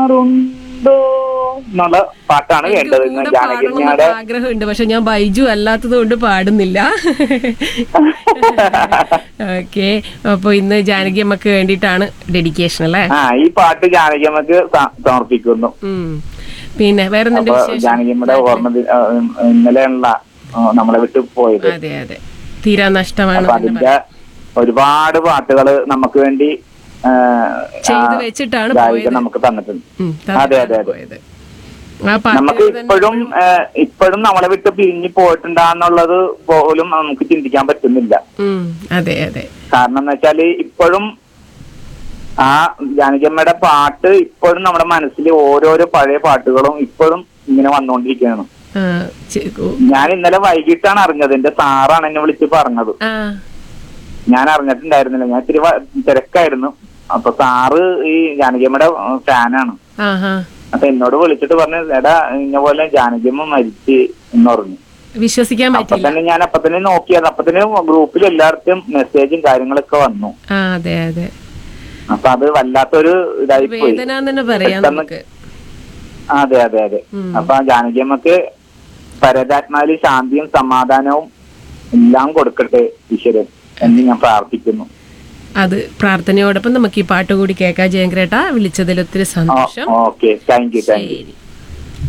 കാണാറുണ്ടോ എന്നുള്ള പാട്ടാണ് എനിക്ക് വേണ്ടത് ഇന്ന് കൂടെ ജാനകിയമ്മയുടെ പാടണമെന്ന് ആഗ്രഹമുണ്ട് പക്ഷെ ഞാൻ ബൈജു അല്ലാത്തത് കൊണ്ട് പാടുന്നില്ല ഓക്കെ അപ്പൊ ഇന്ന് ജാനകി അമ്മക്ക് വേണ്ടിയിട്ടാണ് ഡെഡിക്കേഷൻ അല്ലേ ആ ഈ പാട്ട് ജാനകിയമ്മക്ക് സ- സമർപ്പിക്കുന്നു ഉം. പിന്നെ വേറെ എന്തുണ്ട് അപ്പൊ വിശേഷം ജാനകിയമ്മയുടെ ഓർമ്മ ദി- ആ, ഉം, ഇന്നലെയുള്ള ആ, നമ്മളെ വിട്ട് പോയത് അതെ അതെ തീരാ നഷ്ടമാണ് അപ്പൊ അതിന്റെ ഒരുപാട് പാട്ടുകള് നമുക്ക് വേണ്ടി ആ, ചെയ്ത് ആ, വെച്ചിട്ടാണ് ഗായിക പോയത് നമുക്ക് തന്നിട്ടുണ്ട് ഉം, അതെ, അതെ, അതെ. പോയത് ആ പാട്ട് നമുക്ക് തന്നെ ഇപ്പോഴും ഇപ്പോഴും നമ്മളെ വിട്ട് പിരിഞ്ഞു പോയിട്ടുണ്ടാന്നുള്ളത് പോലും നമുക്ക് ചിന്തിക്കാൻ പറ്റുന്നില്ല ഉം, അതെ അതെ കാരണം എന്ന് വെച്ചാല് ഇപ്പോഴും ആ ജാനകിയമ്മയുടെ പാട്ട് ഇപ്പോഴും നമ്മുടെ മനസ്സിൽ ഓരോരോ പഴയ പാട്ടുകളും ഇപ്പോഴും ഇങ്ങനെ വന്നുകൊണ്ടിരിക്കുകയാണ് ആ, ചെ- ഓ- ഞാൻ ഇന്നലെ വൈകിട്ടാണ് അറിഞ്ഞത് എന്റെ സാറാണ് എന്നെ വിളിച്ച് പറഞ്ഞത് ആ ഞാൻ അറിഞ്ഞിട്ടുണ്ടായിരുന്നില്ല ഞാൻ ഇത്തിരി വ- തിരക്കായിരുന്നു അപ്പൊ സാറ് ഈ ജാനകിയമ്മയുടെ ഫാനാണ് ആഹാ അപ്പൊ എന്നോട് വിളിച്ചിട്ട് പറഞ്ഞു എടാ ഇന്ന പോലെ ജാനകിയമ്മ മരിച്ച് എന്ന് പറഞ്ഞു വിശ്വസിക്കാൻ അപ്പൊ പറ്റില്ല തന്നെ ഞാൻ അപ്പൊ തന്നെ നോക്കിയത് അപ്പൊ തന്നെ ഗ്രൂപ്പിൽ എല്ലാവർക്കും മെസ്സേജും കാര്യങ്ങളൊക്കെ വന്നു ആ അതെ അതെ അപ്പൊ അത് വല്ലാത്തൊരു ഇതായി പോയി വേദന എന്ന് തന്നെ പറയാം പെട്ടെന്ന് നമുക്ക് അതെ അതെ അതെ ഉം. അപ്പൊ ആ ജാനകിയമ്മക്ക് പരതാത്മാവിൽ ശാന്തിയും സമാധാനവും എല്ലാം കൊടുക്കട്ടെ ഈശ്വരൻ എന്ന് ഞാൻ പ്രാർത്ഥിക്കുന്നു അത് പ്രാർത്ഥനയോടൊപ്പം നമുക്ക് ഈ പാട്ട് കൂടി കേൾക്കാം ജയങ്ക്രേട്ട വിളിച്ചതിൽ ഒത്തിരി സന്തോഷം okay thank you thank you ശരി